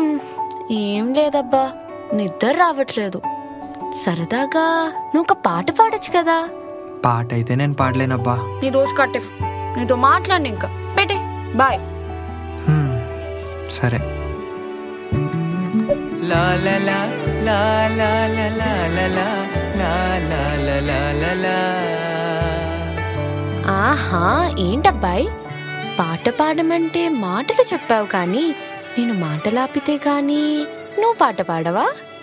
హ్మ్, ఏం లేదబ్బా నిద్ర రావట్లేదు సరదాగా నువ్వు ఒక పాట పాడొచ్చు కదా పాట అయితే నేను పాడలేనబ్బా నీ రోజు కట్టెఫ్ నీతో మాట్లాడి ఇంకా పెట్టే బాయ్ హ్మ్, సరే లా లా లా లా లా లా లా లా లా లా లా లా లా లా లా. ఆహా ఏంటబ్బాయ్ పాట పాడమంటే మాటలు చెప్పావు కానీ నేను మాటలాపితే కానీ నువ్వు పాట పాడవా